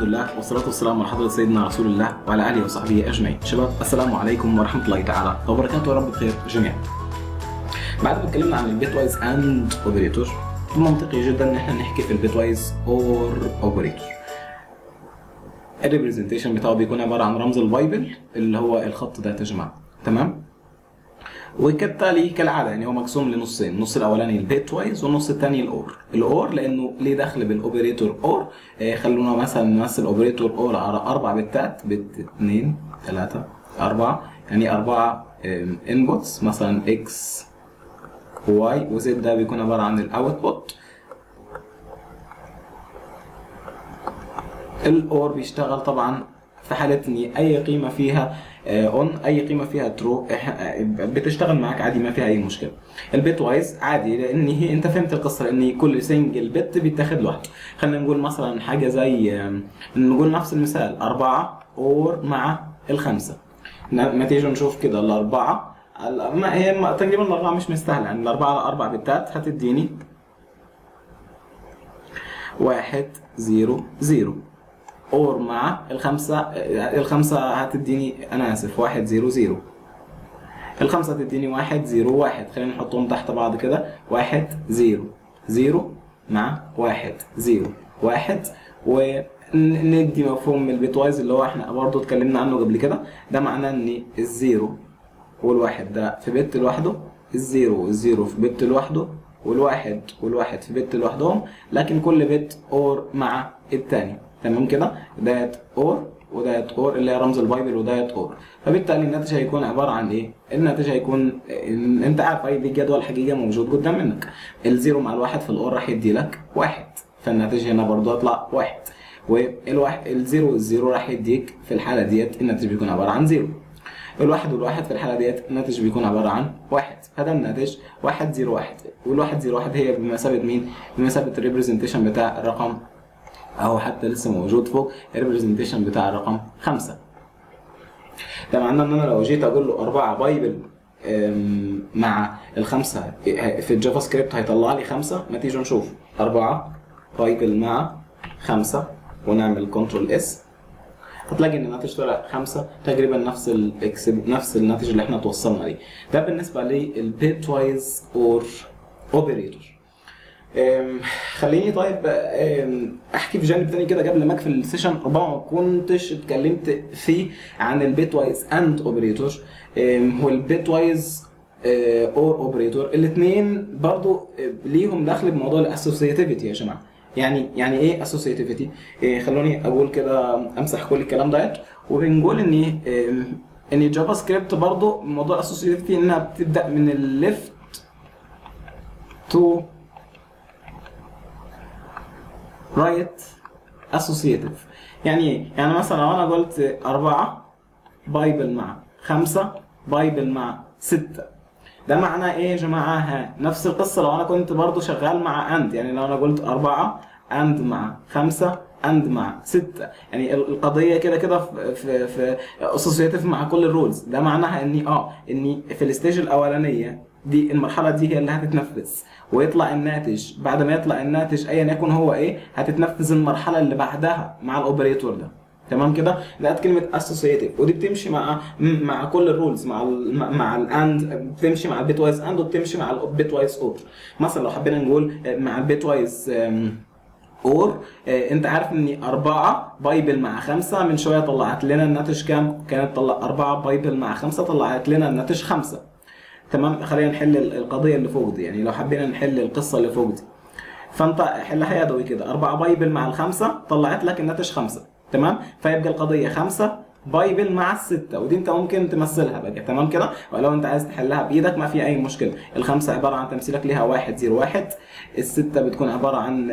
لله والصلاة والسلام على حضرة سيدنا رسول الله وعلى آله وصحبه أجمعين. شباب السلام عليكم ورحمة الله تعالى وبركاته يا رب بخير جميعا. بعد ما اتكلمنا عن البيت وايز اند اوبريتور منطقي جدا ان احنا نحكي في البيت وايز اور اوبريتور. الريبريزنتيشن بتاعه بيكون عبارة عن رمز البايبل اللي هو الخط ده يا جماعة. تمام؟ وكالتالي كالعاده يعني هو مقسوم لنصين النص الاولاني البيت وايز والنص الثاني الاور الاور لانه ليه دخل بالاوبريتور اور آه خلونا مثلا نمثل اوبريتور اور على اربع بتات بت 2 3 4 يعني اربعه انبوتس مثلا اكس واي وزد ده بيكون عباره عن الاوتبوت الاور بيشتغل طبعا في حاله ان اي قيمه فيها اون اي قيمه فيها ترو بتشتغل معاك عادي ما فيها اي مشكله البيت وايز عادي لان هي انت فهمت القصه لان كل سنجل بت بيتاخد لوحده خلينا نقول مثلا حاجه زي نقول نفس المثال أربعة اور مع الخمسة ما تيجي نشوف كده الأربعة ما هي تقريبا الأربعة مش مستاهلة يعني الأربعة على أربع بتات هتديني واحد زيرو زيرو اور مع الخمسة الخمسة هتديني أنا آسف واحد زيرو زيرو الخمسة هتديني واحد زيرو واحد خلينا نحطهم تحت بعض كده واحد زيرو زيرو مع واحد زيرو واحد وندي مفهوم من البيت وايز اللي هو احنا برضه اتكلمنا عنه قبل كده ده معناه ان الزيرو والواحد ده في بت لوحده الزيرو والزيرو في بت لوحده والواحد والواحد في بت لوحدهم لكن كل بت اور مع التاني تمام كده دايت اور ودايت اور اللي هي رمز البايبل ودايت اور فبالتالي الناتج هيكون عباره عن ايه؟ الناتج هيكون انت عارف اي جدول حقيقه موجود قدام منك الزيرو مع الواحد في الاور راح يدي لك واحد فالناتج هنا برضه هيطلع واحد والواحد الزيرو والزيرو راح يديك في الحاله ديت الناتج بيكون عباره عن زيرو الواحد والواحد في الحاله ديت الناتج بيكون عباره عن واحد هذا الناتج واحد زيرو واحد والواحد زيرو واحد هي بمثابه مين؟ بمثابه الريبريزنتيشن بتاع الرقم اهو حتى لسه موجود فوق الريبريزنتيشن بتاع الرقم خمسة ده معناه ان انا لو جيت اقول له أربعة بايبل مع الخمسة في الجافا سكريبت هيطلع لي خمسة ما تيجي نشوف أربعة بايبل مع خمسة ونعمل كنترول اس هتلاقي ان الناتج طلع خمسة تقريبا نفس الاكسب نفس الناتج اللي احنا توصلنا ليه ده بالنسبة للبيت وايز اور اوبريتور خليني طيب احكي في جانب تاني كده قبل ما اقفل السيشن ربما ما كنتش اتكلمت فيه عن البيت وايز اند اوبريتور هو البيت وايز اور اوبريتور الاثنين برضو ليهم دخل بموضوع الاسوسيتيفيتي يا جماعه يعني يعني ايه اسوسيتيفيتي خلوني اقول كده امسح كل الكلام ديت وبنقول ان ان جافا سكريبت برضو موضوع الاسوسيتيفيتي انها بتبدا من الليفت تو رايت اسوسيتيف يعني ايه؟ يعني مثلا لو انا قلت أربعة بايبل مع خمسة بايبل مع ستة ده معناه ايه يا جماعة؟ ها نفس القصة لو انا كنت برضو شغال مع اند يعني لو انا قلت أربعة اند مع خمسة اند مع ستة يعني القضية كده كده في في في اسوسيتيف مع كل الرولز ده معناها اني اه اني في الستيج الاولانية دي المرحله دي هي اللي هتتنفذ ويطلع الناتج بعد ما يطلع الناتج ايا يكن هو ايه هتتنفذ المرحله اللي بعدها مع الاوبريتور ده تمام كده ده كلمه اسوسيتيف ودي بتمشي مع مع كل الرولز مع ال مع الاند بتمشي مع البيت وايز اند وبتمشي مع البيت وايز اور مثلا لو حبينا نقول مع البيت وايز اور انت عارف ان أربعة بايبل مع خمسة من شوية طلعت لنا الناتج كام؟ كانت طلع أربعة بايبل مع خمسة طلعت لنا الناتج خمسة تمام خلينا نحل القضيه اللي فوق دي يعني لو حبينا نحل القصه اللي فوق دي فانت حلها يدوي كده أربعة بايبل مع الخمسة طلعت لك الناتج خمسة تمام فيبقى القضية خمسة بايبل مع الستة ودي انت ممكن تمثلها بقى تمام كده ولو انت عايز تحلها بايدك ما في اي مشكلة الخمسة عبارة عن تمثيلك ليها واحد زيرو واحد الستة بتكون عبارة عن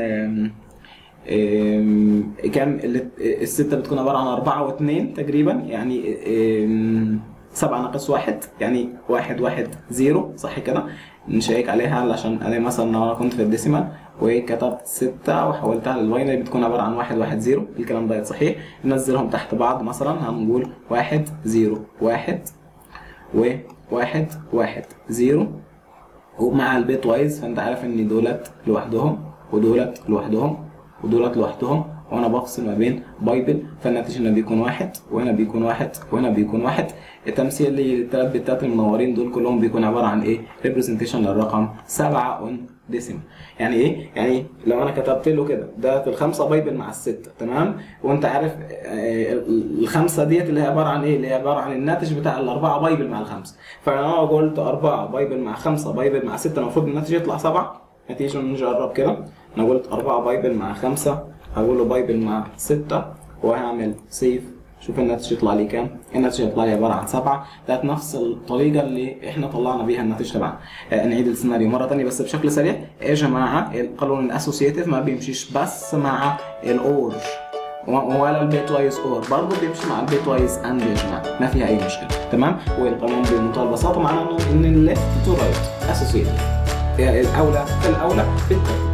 كام الستة بتكون عبارة عن أربعة واثنين تقريبا يعني سبعة ناقص واحد يعني واحد واحد زيرو صح كده نشيك عليها عشان انا مثلا لو انا كنت في الديسيمال وكتبت ستة وحولتها للباينري بتكون عبارة عن واحد واحد زيرو الكلام ده صحيح ننزلهم تحت بعض مثلا هنقول واحد زيرو واحد وواحد واحد زيرو ومع البيت وايز فانت عارف ان دولت لوحدهم ودولت لوحدهم ودولت لوحدهم وانا بفصل ما بين بايبل فالناتج هنا بيكون واحد وهنا بيكون واحد وهنا بيكون واحد التمثيل للثلاث بتات المنورين دول كلهم بيكون عباره عن ايه؟ ريبريزنتيشن للرقم 7 اون ديسيم يعني ايه؟ يعني لو انا كتبت له كده ده الخمسه بايبل مع السته تمام؟ وانت عارف آه، الخمسه ديت اللي هي عباره عن ايه؟ اللي هي عباره عن الناتج بتاع الاربعه بايبل مع الخمسه فانا لو قلت اربعه بايبل مع خمسه بايبل مع سته المفروض الناتج يطلع سبعه نتيجه نجرب كده انا قلت اربعه بايبل مع خمسه هقول له بايبل مع سته وهعمل سيف شوف الناتج يطلع لي كام الناتج يطلع لي عباره عن سبعه ده نفس الطريقه اللي احنا طلعنا بيها الناتج تبعنا آه، نعيد السيناريو مره ثانيه بس بشكل سريع يا جماعه القانون الاسوسيتيف ما بيمشيش بس مع الاور ولا البيت وايز اور برضه بيمشي مع البيت وايز اند يا جماعه ما فيها اي مشكله تمام والقانون بمنتهى البساطه معناه انه ان الليفت تو رايت اسوسيتيف الاولى فالاولى بالترتيب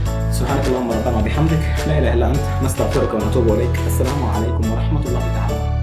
سبحانك اللهم ربنا وبحمدك لا اله الا انت نستغفرك ونتوب اليك السلام عليكم ورحمه الله تعالى